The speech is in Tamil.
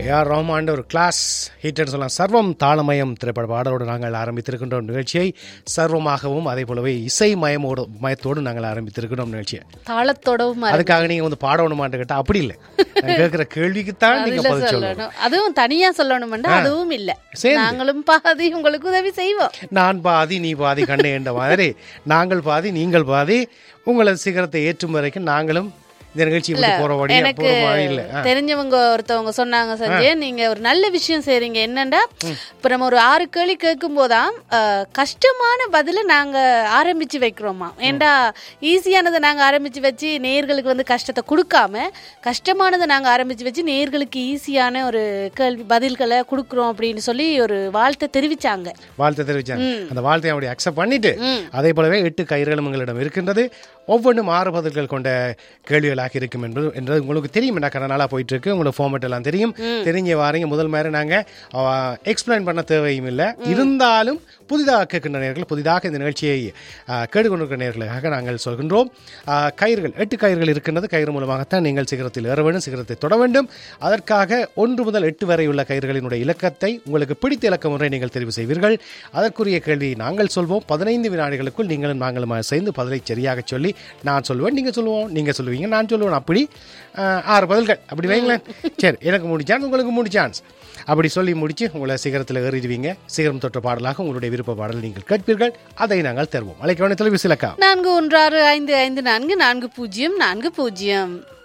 ஏஆர் ரஹ்மான் ஒரு கிளாஸ் ஹிட்னு சொல்லலாம் சர்வம் தாளமயம் திரைப்பட பாடலோடு நாங்கள் ஆரம்பித்திருக்கின்றோம் நிகழ்ச்சியை சர்வமாகவும் அதே போலவே இசை மயமோடு மயத்தோடு நாங்கள் ஆரம்பித்திருக்கிறோம் நிகழ்ச்சியை தாளத்தோடவும் மறந்து அதுக்காக நீங்க வந்து பாடணுமான்னு கேட்டா அப்படி இல்லை நான் கேட்கிற கேள்விக்குத்தான் நீங்க அதுல பதில் சொல்லணும் சொல்லணும் அதுவும் தனியா சொல்லணும்னா அதுவும் இல்ல சேர்ந்து. நாங்களும் பாதி உங்களுக்கு உதவி செய்வோம் நான் பாதி நீ பாதி கண்ணே என்ற மாதிரி நாங்கள் பாதி நீங்கள் பாதி உங்களது சிகரத்தை ஏற்றும் வரைக்கும் நாங்களும் இந்த நிகழ்ச்சி இப்படி போற வழி எனக்கு போற வழி இல்லை ஆ. தெரிஞ்சவங்க ஒருத்தவங்க சொன்னாங்க சஞ்சய் நீங்க ஒரு நல்ல விஷயம் செய்றீங்க என்னன்னா இப்ப நம்ம ஒரு ஆறு கேள்வி கேட்கும் போதான் அஹ், கஷ்டமான பதில நாங்க ஆரம்பிச்சு வைக்கிறோமா ஏண்டா ஈஸியானதை நாங்க ஆரம்பிச்சு வச்சு நேர்களுக்கு வந்து கஷ்டத்தை கொடுக்காம கஷ்டமானதை நாங்க ஆரம்பிச்சு வச்சு நேர்களுக்கு ஈஸியான ஒரு கேள்வி பதில்களை கொடுக்குறோம் அப்படின்னு சொல்லி ஒரு வாழ்த்தை தெரிவிச்சாங்க வாழ்த்து தெரிவிச்சாங்க அந்த வாழ்த்தை அப்படி அக்செப்ட் பண்ணிட்டு அதே போலவே எட்டு கயிறுகளும் எங்களிடம் இருக்கின்றது ஒவ்வொன்றும் ஆறு பதில்கள் கொண்ட கேள்விகளாக இருக்கும் என்பது என்றது உங்களுக்கு தெரியும் என்ன கடை நாளாக போயிட்டு இருக்கு உங்களுக்கு ஃபார்மேட் எல்லாம் தெரியும் தெரிஞ்ச வாரீங்க முதல் மாதிரி நாங்கள் எக்ஸ்பிளைன் பண்ண தேவையும் இல்லை இருந்தாலும் புதிதாக கேட்கின்ற நேர்கள் புதிதாக இந்த நிகழ்ச்சியை ஆ, கேட்டுக்கொண்டிருக்கிற நேர்களுக்காக நாங்கள் சொல்கின்றோம் ஆ, கயிறுகள் எட்டு கயிறுகள் இருக்கின்றது கயிறு மூலமாகத்தான் நீங்கள் சிகரத்தில் ஏற வேண்டும் சிகரத்தை தொட வேண்டும் அதற்காக ஒன்று முதல் எட்டு வரை உள்ள கயிறுகளினுடைய இலக்கத்தை உங்களுக்கு பிடித்த இலக்கம் ஒன்றை நீங்கள் தெரிவு செய்வீர்கள் அதற்குரிய கேள்வியை நாங்கள் சொல்வோம் பதினைந்து வினாடிகளுக்குள் நீங்களும் நாங்களும் சேர்ந்து பதிலை சரியாக சொல்லி நான் சொல்லுவேன் நீங்கள் சொல்லுவோம் நீங்கள் சொல்லுவீங்க நான் சொல்லுவேன் அப்படி ஆஹ், ஆறு பதில்கள் அப்படி வைங்களேன் சரி எனக்கு மூணு சான்ஸ் உங்களுக்கு மூணு சான்ஸ் அப்படி சொல்லி முடிச்சு உங்களை சிகரத்தில் ஏறிடுவீங்க சிகரம் தொற்ற பாடலாக உங்களுடைய விருப்ப பாடல் நீங்கள் கேட்பீர்கள் அதை நாங்கள் தருவோம் அழைக்க வேண்டிய தொலைபேசி இலக்கா நான்கு ஒன்று ஆறு ஐந்து ஐந்து நான்கு நான்கு பூஜ்ஜியம் நான்கு பூஜ்ஜியம்